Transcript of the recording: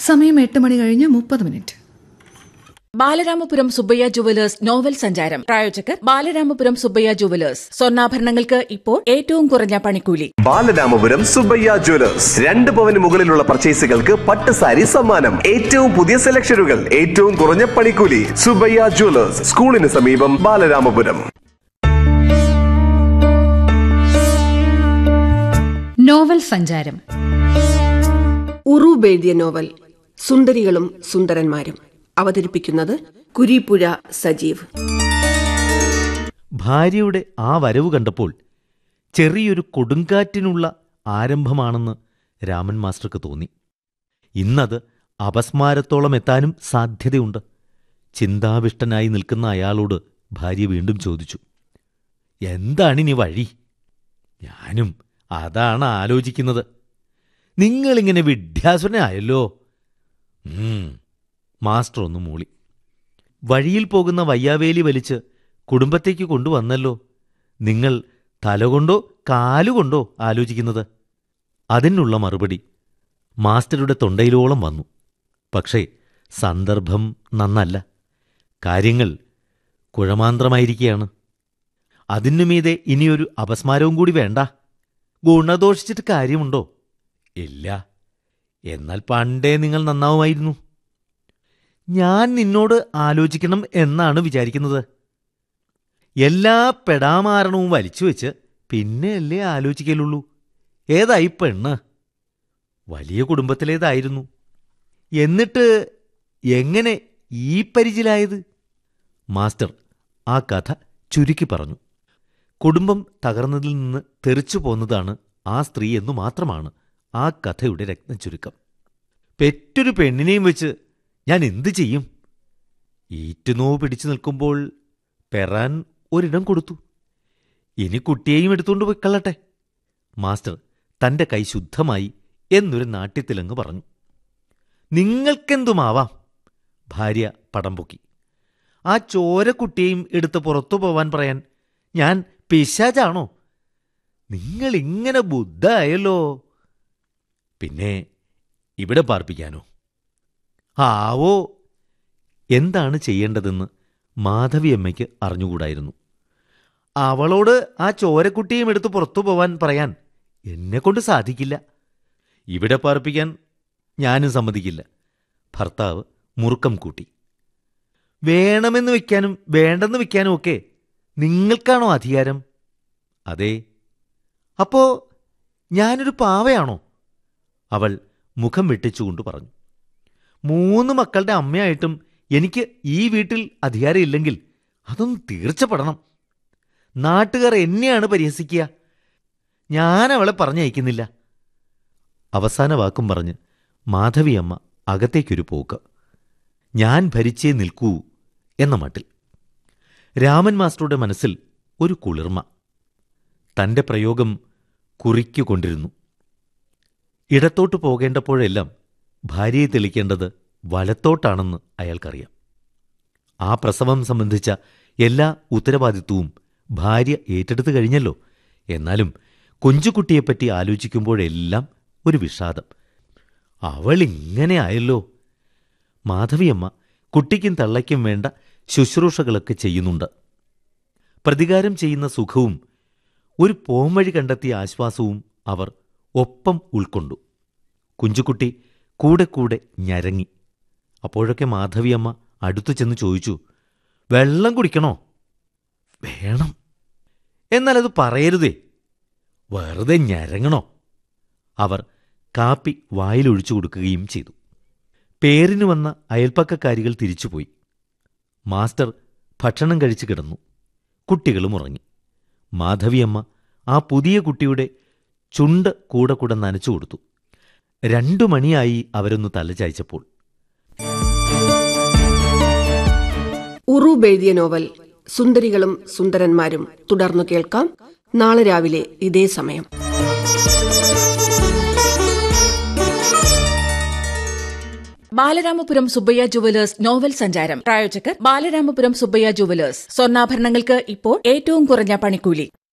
സമയം എട്ട് മണി കഴിഞ്ഞ് മുപ്പത് minute Balaramapuram Subbayya jewellers novel സഞ്ചാരം പ്രായോജകർ ബാലരാമപുരം സുബ്ബയ്യ ജുവലേഴ്സ് സ്വർണ്ണാഭരണങ്ങൾക്ക് ഇപ്പോൾ ഏറ്റവും കുറഞ്ഞ പണിക്കൂലി ബാലരാമപുരം സുബയ്യ ജ്വല്ലേഴ്സ് രണ്ട് പവന് മുകളിലുള്ള പർച്ചേസുകൾക്ക് പട്ട് സാരി സമ്മാനം ഏറ്റവും പുതിയ സെലക്ഷനുകൾ ഏറ്റവും കുറഞ്ഞ പണിക്കൂലി സുബയ്യ ജ്വല്ലേഴ്സ് സ്കൂളിന് സമീപം ബാലരാമപുരം നോവൽ സഞ്ചാരം ഉറൂബ് എഴുതിയ നോവൽ സുന്ദരികളും സുന്ദരന്മാരും അവതരിപ്പിക്കുന്നത് കുരീപ്പുഴ സജീവ് ഭാര്യയുടെ ആ വരവ് കണ്ടപ്പോൾ ചെറിയൊരു കൊടുങ്കാറ്റിനുള്ള ആരംഭമാണെന്ന് രാമൻ മാസ്റ്റർക്ക് തോന്നി ഇന്നത് അപസ്മാരത്തോളം എത്താനും സാധ്യതയുണ്ട് ചിന്താവിഷ്ടനായി നിൽക്കുന്ന അയാളോട് ഭാര്യ വീണ്ടും ചോദിച്ചു എന്താണിനി വഴി ഞാനും അതാണ് ആലോചിക്കുന്നത് നിങ്ങളിങ്ങനെ വിഡ്ഢാസുരനായല്ലോ ഉം, മാസ്റ്റർ ഒന്ന് മൂളി വഴിയിൽ പോകുന്ന വയ്യാവേലി വലിച്ച് കുടുംബത്തേക്ക് കൊണ്ടുവന്നല്ലോ നിങ്ങൾ തലകൊണ്ടോ കാലുകൊണ്ടോ ആലോചിക്കുന്നത് അതിനുള്ള മറുപടി മാസ്റ്ററുടെ തൊണ്ടയിലോളം വന്നു പക്ഷേ സന്ദർഭം നന്നല്ല കാര്യങ്ങൾ കുഴമാന്ത്രമായിരിക്കുകയാണ് അതിനുമീതെ ഇനിയൊരു അപസ്മാരവും കൂടി വേണ്ട ഗുണദോഷിച്ചിട്ട് കാര്യമുണ്ടോ ഇല്ല എന്നാൽ പണ്ടേ നിങ്ങൾ നന്നാവുമായിരുന്നു ഞാൻ നിന്നോട് ആലോചിക്കണം എന്നാണ് വിചാരിക്കുന്നത് എല്ലാ പെടാമാരണവും വലിച്ചു വെച്ച് പിന്നെയല്ലേ ആലോചിക്കലുള്ളൂ ഏതായി പെണ്ണ് വലിയ കുടുംബത്തിലേതായിരുന്നു എന്നിട്ട് എങ്ങനെ ഈ പരിചിലായത് മാസ്റ്റർ ആ കഥ ചുരുക്കി പറഞ്ഞു കുടുംബം തകർന്നതിൽ നിന്ന് തെറിച്ചു പോന്നതാണ് ആ സ്ത്രീ എന്നു മാത്രമാണ് ആ കഥയുടെ രത്നച്ചുരുക്കം പെറ്റൊരു പെണ്ണിനെയും വെച്ച് ഞാൻ എന്തു ചെയ്യും ഈറ്റുനോവ് പിടിച്ചു നിൽക്കുമ്പോൾ പെറാൻ ഒരിടം കൊടുത്തു ഇനി കുട്ടിയെയും എടുത്തുകൊണ്ട് പൊയ്ക്കൊള്ളട്ടെ മാസ്റ്റർ തന്റെ കൈ ശുദ്ധമായി എന്നൊരു നാട്യത്തിലങ്ങ് പറഞ്ഞു നിങ്ങൾക്കെന്തുമാവാം ഭാര്യ പടം പൊക്കി ആ ചോരക്കുട്ടിയെയും എടുത്ത് പുറത്തു പോവാൻ പറയാൻ ഞാൻ പിശാചാണോ നിങ്ങൾ ഇങ്ങനെ ബുദ്ധായല്ലോ പിന്നെ ഇവിടെ പാർപ്പിക്കാനോ ആവോ എന്താണ് ചെയ്യേണ്ടതെന്ന് മാധവിയമ്മയ്ക്ക് അറിഞ്ഞുകൂടായിരുന്നു അവളോട് ആ ചോരക്കുട്ടിയും എടുത്ത് പുറത്തു പോവാൻ പറയാൻ എന്നെക്കൊണ്ട് സാധിക്കില്ല ഇവിടെ പാർപ്പിക്കാൻ ഞാനും സമ്മതിക്കില്ല ഭർത്താവ് മുറുക്കം കൂട്ടി വേണമെന്ന് വെക്കാനും വേണ്ടെന്ന് വെക്കാനും ഒക്കെ നിങ്ങൾക്കാണോ അധികാരം അതെ അപ്പോ ഞാനൊരു പാവയാണോ അവൾ മുഖം വെട്ടിച്ചുകൊണ്ട് പറഞ്ഞു മൂന്ന് മക്കളുടെ അമ്മയായിട്ടും എനിക്ക് ഈ വീട്ടിൽ അധികാരമില്ലെങ്കിൽ അതൊന്ന് തീർച്ചപ്പെടണം നാട്ടുകാർ എന്നെയാണ് പരിഹസിക്കുക ഞാൻ അവളെ പറഞ്ഞയക്കുന്നില്ല അവസാന വാക്കും പറഞ്ഞ് മാധവിയമ്മ അകത്തേക്കൊരു പോക്ക് ഞാൻ ഭരിച്ചേ നിൽക്കൂ എന്ന മട്ടിൽ രാമൻ മാസ്റ്ററുടെ മനസ്സിൽ ഒരു കുളിർമ തന്റെ പ്രയോഗം കുറിക്കുകൊണ്ടിരുന്നു ഇടത്തോട്ട് പോകേണ്ടപ്പോഴെല്ലാം ഭാര്യയെ തെളിക്കേണ്ടത് വലത്തോട്ടാണെന്ന് അയാൾക്കറിയാം ആ പ്രസവം സംബന്ധിച്ച എല്ലാ ഉത്തരവാദിത്വവും ഭാര്യ ഏറ്റെടുത്തു കഴിഞ്ഞല്ലോ എന്നാലും കൊഞ്ചുകുട്ടിയെപ്പറ്റി ആലോചിക്കുമ്പോഴെല്ലാം ഒരു വിഷാദം അവൾ ഇങ്ങനെ ആയല്ലോ മാധവിയമ്മ കുട്ടിക്കും തള്ളയ്ക്കും വേണ്ട ശുശ്രൂഷകളൊക്കെ ചെയ്യുന്നുണ്ട് പ്രതികാരം ചെയ്യുന്ന സുഖവും ഒരു പോംവഴി കണ്ടെത്തിയ ആശ്വാസവും അവർ ഒപ്പം ഉൾക്കൊണ്ടു കുഞ്ചുകുട്ടി കൂടെ കൂടെ ഞരങ്ങി അപ്പോഴൊക്കെ മാധവിയമ്മ അടുത്തു ചെന്ന് ചോദിച്ചു വെള്ളം കുടിക്കണോ വേണം എന്നാൽ അത് പറയരുതേ വെറുതെ ഞരങ്ങണോ അവർ കാപ്പി വായിലൊഴിച്ചു കൊടുക്കുകയും ചെയ്തു പേരിന് വന്ന അയൽപ്പക്കക്കാരികൾ തിരിച്ചുപോയി മാസ്റ്റർ ഭക്ഷണം കഴിച്ചു കിടന്നു കുട്ടികളും ഉറങ്ങി മാധവിയമ്മ ആ പുതിയ കുട്ടിയുടെ ചുണ്ട് കൂടെ കൂടെ നനച്ചു കൊടുത്തു രണ്ടു മണിയായി അവരൊന്ന് തലചായ്ച്ചപ്പോൾ ഉറൂബ് എഴുതിയ നോവൽ സുന്ദരികളും സുന്ദരന്മാരും തുടർന്നു കേൾക്കാം നാളെ രാവിലെ ഇതേ സമയം ബാലരാമപുരം സുബ്ബയ്യ ജുവലേഴ്സ് നോവൽ സഞ്ചാരം പ്രായോജകർ ബാലരാമപുരം സുബ്ബയ്യ ജുവലേഴ്സ് സ്വർണ്ണാഭരണങ്ങൾക്ക് ഇപ്പോൾ ഏറ്റവും കുറഞ്ഞ പണിക്കൂലി